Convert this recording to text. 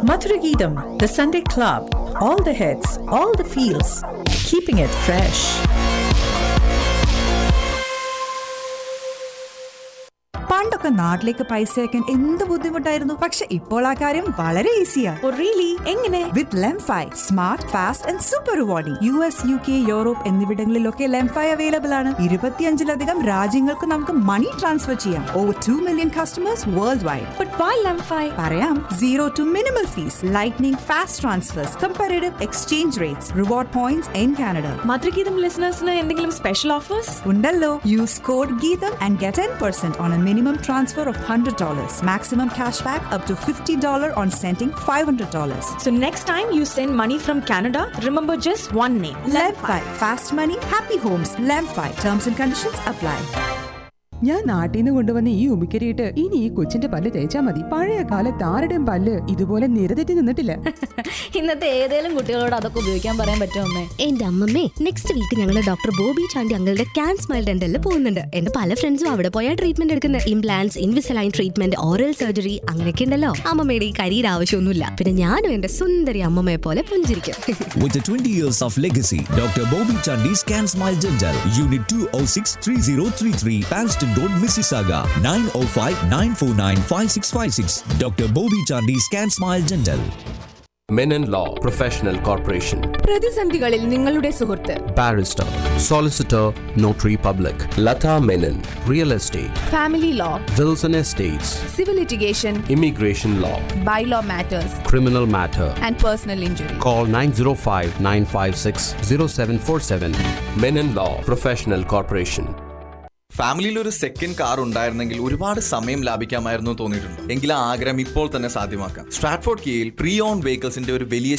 Madhuragidam, the Sunday Club. All the hits, all the feels. Keeping it fresh. പണ്ടൊക്കെ നാട്ടിലേക്ക് പൈസ അയക്കാൻ എന്ത് ബുദ്ധിമുട്ടായിരുന്നു പക്ഷെ ഇപ്പോൾ ആ കാര്യം വളരെ ഈസിയാ റിയലി എങ്ങനെ with Lemfi smart fast and super rewarding U S U K Europe എന്നിവിടങ്ങളിലൊക്കെ ലെംഫൈ അവൈലബിൾ ആണ് ഇരുപത്തിയഞ്ചിലധികം രാജ്യങ്ങൾക്ക് നമുക്ക് മണി ട്രാൻസ്ഫർ ചെയ്യാം over two million customers world wide but why Lemfi പറയാം zero to minimal fees lightning fast transfers comparative exchange rates reward points in Canada Madhurageetham ലിസണേഴ്സിന് എന്തെങ്കിലും special offers ഉണ്ടല്ലോ use code Geetham and get ten percent on a minimum transfer of hundred dollars maximum cash back up to fifty dollar on sending five hundred dollars So next time you send money from Canada, remember just one name. Lemfi. Fast money, happy homes. Lemfi. Terms and conditions apply. ഞാൻ നാട്ടിൽ നിന്ന് കൊണ്ടുവന്ന ഈ ഉമിക്കരിയിട്ട് ഇനി ഈ കൊച്ചിന്റെ പല്ല് തേച്ചാ മതി പഴയ കാലത്ത് ആരുടെയും പല്ല് ഇതുപോലെ നിരതെറ്റി നിന്നിട്ടില്ല ഇന്നത്തെ ഏതേലും കുട്ടികളോട് അതൊക്കെ ഉപയോഗിക്കാൻ പറയാൻ പറ്റുമോ അമ്മേ എന്റെ അമ്മമ്മേ നെക്സ്റ്റ് വീക്ക് ഞങ്ങൾ ഡോക്ടർ ബോബി ചാണ്ടി അങ്ങളുടെ ക്യാൻ സ്മൈൽ ഡെന്റലിൽ പോകുന്നുണ്ട് എന്റെ പല ഫ്രണ്ട്സും അവിടെ പോയാൽ ട്രീറ്റ്മെന്റ് എടുക്കുന്നത് implants Invisalign treatment oral surgery അങ്ങനെയൊക്കെ ഉണ്ടല്ലോ അമ്മമ്മയുടെ ഈ കരിയിൽ ആവശ്യമൊന്നുമില്ല പിന്നെ ഞാനും എന്റെ സുന്ദരി അമ്മമ്മയെ പോലെ പുഞ്ചിരിക്കും With the 20 years of legacy, Dr. Bobby Chandi's Can Smile Dental, Unit 206 3033, Panston Road, Mississauga, 905 949 5656. Dr. Bobby Chandi's Can Smile Dental. Menon Law Professional Corporation. പ്രതിസന്ധികളിൽ നിങ്ങളുടെ സുഹൃത്ത് Barrister. Solicitor. Notary Public. Lata Menon. Real Estate. Family law Wilson Estates. Civil litigation Immigration Law. Bylaw matters Criminal Matter. And personal injury Call 905 956 0747. Menon Law Professional Corporation. ഫാമിലിയിൽ ഒരു second car ഉണ്ടായിരുന്നെങ്കിൽ ഒരുപാട് സമയം ലാഭിക്കാമായിരുന്നു തോന്നിയിട്ടുണ്ട് എങ്കിൽ ആ ആഗ്രഹം ഇപ്പോൾ തന്നെ സാധ്യമാക്കാം സ്ട്രാറ്റ്ഫോർഡ് കിയയിൽ പ്രീ ഓൺ വെഹിക്കിൾസിന്റെ ഒരു വലിയ